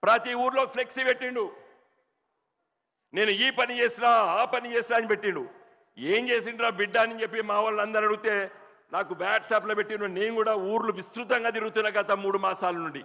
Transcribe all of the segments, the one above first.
ప్రతి ఊర్లో ఫ్లెక్సీ పెట్టిండు నేను ఈ పని చేసినా ఆ పని చేసినా అని పెట్టిండు ఏం చేసిండ్రా బిడ్డ అని చెప్పి మా వాళ్ళందరూ అడిగితే నాకు వాట్సాప్లో పెట్టిండు నేను కూడా ఊర్లు విస్తృతంగా తిరుగుతున్నా గత మూడు మాసాల నుండి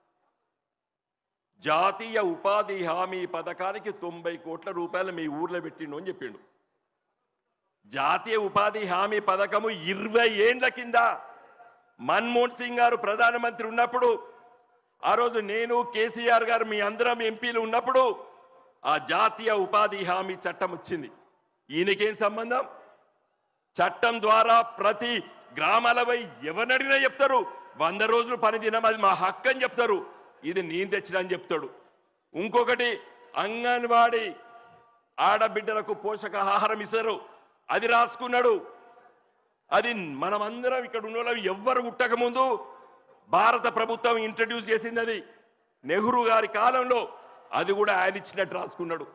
జాతీయ ఉపాధి హామీ పథకానికి తొంభై కోట్ల రూపాయలు మీ ఊర్లో పెట్టిండు అని చెప్పిండు జాతీయ ఉపాధి హామీ పథకము ఇరవై ఏండ్ల కింద మన్మోహన్ సింగ్ గారు ప్రధానమంత్రి ఉన్నప్పుడు ఆ రోజు నేను కేసీఆర్ గారు మీ అందరం ఎంపీలు ఉన్నప్పుడు ఆ జాతీయ ఉపాధి హామీ చట్టం వచ్చింది ఈయనకేం సంబంధం చట్టం ద్వారా ప్రతి గ్రామాలపై ఎవరినడిగినా చెప్తారు వంద రోజులు పని దినం అది మా హక్కు అని చెప్తారు ఇది నేను తెచ్చిన అని చెప్తాడు ఇంకొకటి అంగన్వాడీ ఆడబిడ్డలకు పోషకాహారం ఇస్తారు అది రాసుకున్నాడు అది మనమందరం ఇక్కడ ఉన్న వాళ్ళం ఎవ్వరు పుట్టక ముందు భారత ప్రభుత్వం ఇంట్రడ్యూస్ చేసింది అది నెహ్రూ గారి కాలంలో అది కూడా ఆయన ఇచ్చినట్టు రాసుకున్నాడు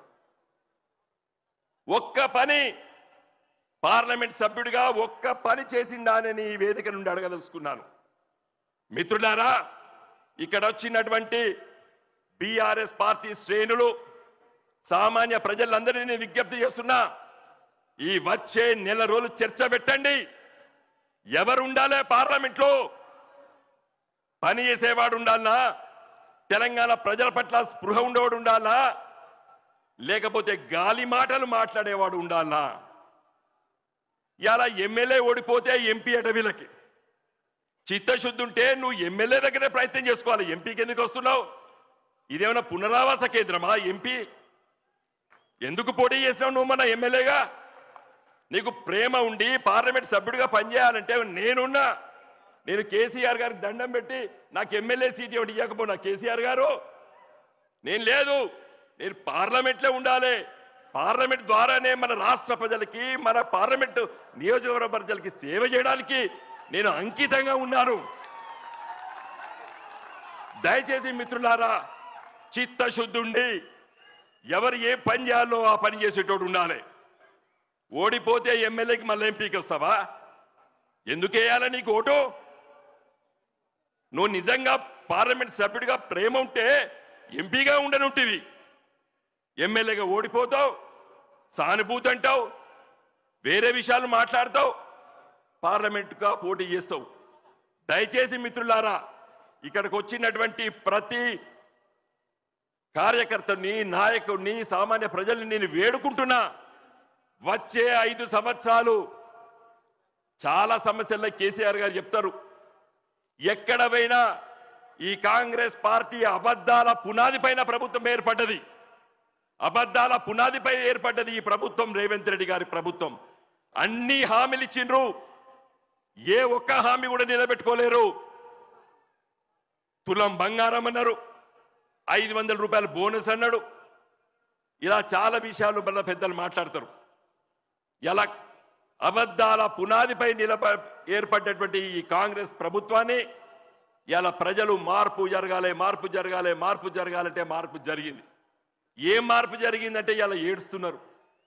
ఒక్క పని పార్లమెంట్ సభ్యుడిగా ఒక్క పని చేసిండానని ఈ వేదిక నుండి అడగదలుచుకున్నాను మిత్రులారా ఇక్కడ వచ్చినటువంటి బీఆర్ఎస్ పార్టీ శ్రేణులు సామాన్య ప్రజలందరినీ నేను విజ్ఞప్తి చేస్తున్నా ఈ వచ్చే నెల రోజులు చర్చ పెట్టండి ఎవరు ఉండాలి పార్లమెంట్లో పని చేసేవాడు ఉండాలనా తెలంగాణ ప్రజల పట్ల స్పృహ ఉండేవాడు ఉండాలా లేకపోతే గాలి మాటలు మాట్లాడేవాడు ఉండాలా ఇలా ఎమ్మెల్యే ఓడిపోతే ఎంపీ అట వీళ్ళకి చిత్తశుద్ధి ఉంటే నువ్వు ఎమ్మెల్యే దగ్గరే ప్రయత్నం చేసుకోవాలి ఎంపీకి ఎందుకు వస్తున్నావు ఇదేమైనా పునరావాస కేంద్రమా ఎంపీ ఎందుకు పోటీ చేసినావు నువ్వు మన ఎమ్మెల్యేగా నీకు ప్రేమ ఉండి పార్లమెంట్ సభ్యుడిగా పనిచేయాలంటే నేనున్నా నేను కేసీఆర్ గారికి దండం పెట్టి నాకు ఎమ్మెల్యే సీట్ ఒకటి ఇవ్వకపోనా కేసీఆర్ గారు నేను లేదు నేను పార్లమెంట్లో ఉండాలి పార్లమెంట్ ద్వారానే మన రాష్ట్ర ప్రజలకి మన పార్లమెంట్ నియోజకవర్గ ప్రజలకి సేవ చేయడానికి నేను అంకితంగా ఉన్నాను దయచేసి మిత్రులారా చిత్తశుద్ధుండి ఎవరు ఏ పని చేయాలో ఆ పని చేసేటోడు ఉండాలి ఓడిపోతే ఎమ్మెల్యేకి మళ్ళీ ఎంపీకి వస్తావా ఎందుకు వేయాలి నీకు ఓటు నువ్వు నిజంగా పార్లమెంట్ సభ్యుడిగా ప్రేమ ఉంటే ఎంపీగా ఉండనుంటివి ఎమ్మెల్యేగా ఓడిపోతావు సానుభూతి అంటావు వేరే విషయాలు మాట్లాడతావు పార్లమెంటుగా పోటీ చేస్తావు దయచేసి మిత్రులారా ఇక్కడికి వచ్చినటువంటి ప్రతి కార్యకర్తని నాయకుడిని సామాన్య ప్రజల్ని నేను వేడుకుంటున్నా వచ్చే ఐదు సంవత్సరాలు చాలా సమస్యల్లో కేసీఆర్ గారు చెప్తారు ఎక్కడ పోయినా ఈ కాంగ్రెస్ పార్టీ అబద్ధాల పునాది పైన ప్రభుత్వం ఏర్పడ్డది అబద్ధాల పునాదిపై ఏర్పడ్డది ఈ ప్రభుత్వం రేవంత్ రెడ్డి గారి ప్రభుత్వం అన్ని హామీలు ఇచ్చిండ్రు ఏ ఒక్క హామీ కూడా నిలబెట్టుకోలేరు తులం బంగారం అన్నారు ఐదు వందల రూపాయల బోనస్ అన్నాడు ఇలా చాలా విషయాలు మళ్ళీ పెద్దలు మాట్లాడతారు ఎలా అబద్ధాల పునాదిపై నిలబ ఏర్పడ్డటువంటి ఈ కాంగ్రెస్ ప్రభుత్వాన్ని ఇలా ప్రజలు మార్పు జరగాలి మార్పు జరగాలి మార్పు జరగాలంటే మార్పు జరిగింది ఏం మార్పు జరిగిందంటే ఇలా ఏడుస్తున్నారు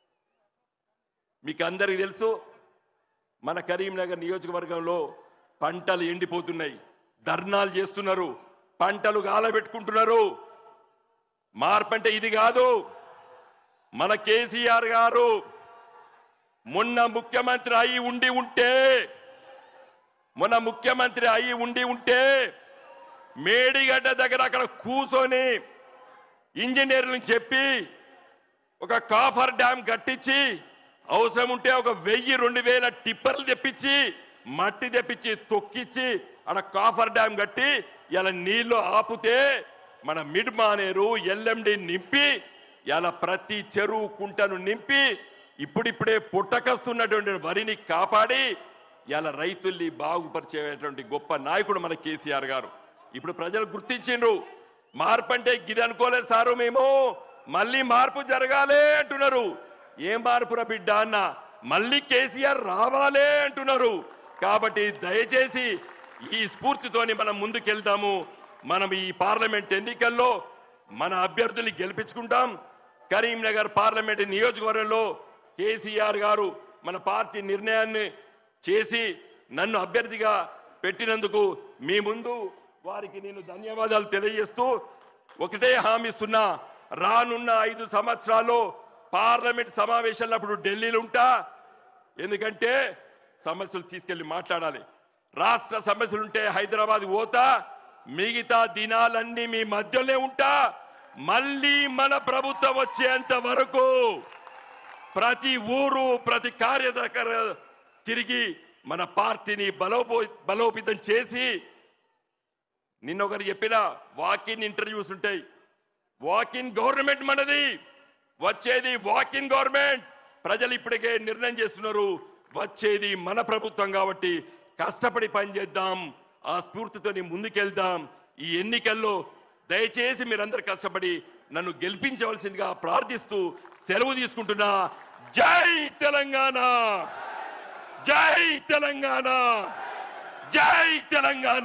మీకు అందరికీ తెలుసు మన కరీంనగర్ నియోజకవర్గంలో పంటలు ఎండిపోతున్నాయి ధర్నాలు చేస్తున్నారు పంటలు గాలబెట్టుకుంటున్నారు మార్పు అంటే ఇది కాదు మన కేసీఆర్ గారు మొన్న ముఖ్యమంత్రి అయి ఉండి ఉంటే మొన్న ముఖ్యమంత్రి అయి ఉండి ఉంటే మేడిగడ్డ దగ్గర అక్కడ కూర్చొని ఇంజనీర్లను చెప్పి ఒక కాఫర్ డ్యామ్ కట్టించి అవసరం ఉంటే ఒక వెయ్యి రెండు వేల టిప్పర్లు తెప్పించి మట్టి తెప్పించి తొక్కిచ్చి అక్కడ కాఫర్ డ్యామ్ కట్టి ఇలా నీళ్లు ఆపుతే మన మిడ్ మానేరు ఎల్ఎండి నింపి ఇలా ప్రతి చెరువు కుంటను నింపి ఇప్పుడిప్పుడే పుట్టకస్తున్నటువంటి వరిని కాపాడి ఇలా రైతుల్ని బాగుపరిచేటువంటి గొప్ప నాయకుడు మన కేసీఆర్ గారు ఇప్పుడు ప్రజలు గుర్తించిండ్రు మార్పు అంటే గిది అనుకోలేదు సారు మేము మళ్ళీ మార్పు జరగాలి అంటున్నారు ఏం మార్పురా బిడ్డ అన్న మళ్ళీ కేసీఆర్ రావాలే అంటున్నారు కాబట్టి దయచేసి ఈ స్ఫూర్తితోని మనం ముందుకెళ్తాము మనం ఈ పార్లమెంట్ ఎన్నికల్లో మన అభ్యర్థుల్ని గెలిపించుకుంటాం కరీంనగర్ పార్లమెంట్ నియోజకవర్గంలో కేసీఆర్ గారు మన పార్టీ నిర్ణయాన్ని చేసి నన్ను అభ్యర్థిగా పెట్టినందుకు మీ ముందు వారికి నేను ధన్యవాదాలు తెలియజేస్తూ ఒకటే హామీ ఇస్తున్నా రానున్న ఐదు సంవత్సరాల్లో పార్లమెంట్ సమావేశాలప్పుడు ఢిల్లీలో ఉంటా ఎందుకంటే సమస్యలు తీసుకెళ్లి మాట్లాడాలి రాష్ట్ర సమస్యలుంటే హైదరాబాద్ పోతా మిగతా దినాలన్నీ మీ మధ్యలో ఉంటా మళ్ళీ మన ప్రభుత్వం వచ్చేంత వరకు ప్రతి ఊరు ప్రతి కార్యదకర తిరిగి మన పార్టీని బలోపో బలోపేతం చేసి నిన్న ఒకరు చెప్పిన వాకిన్ ఇంటర్వ్యూస్ ఉంటాయి వాకిన్ గవర్నమెంట్ మనది వచ్చేది వాకిన్ గవర్నమెంట్ ప్రజలు ఇప్పటికే నిర్ణయం చేస్తున్నారు వచ్చేది మన ప్రభుత్వం కాబట్టి కష్టపడి పనిచేద్దాం ఆ స్ఫూర్తితోని ముందుకెళ్దాం ఈ ఎన్నికల్లో దయచేసి మీరందరూ కష్టపడి నన్ను గెలిపించవలసిందిగా ప్రార్థిస్తూ సెలవు తీసుకుంటున్నా జై తెలంగాణ జై తెలంగాణ జై తెలంగాణ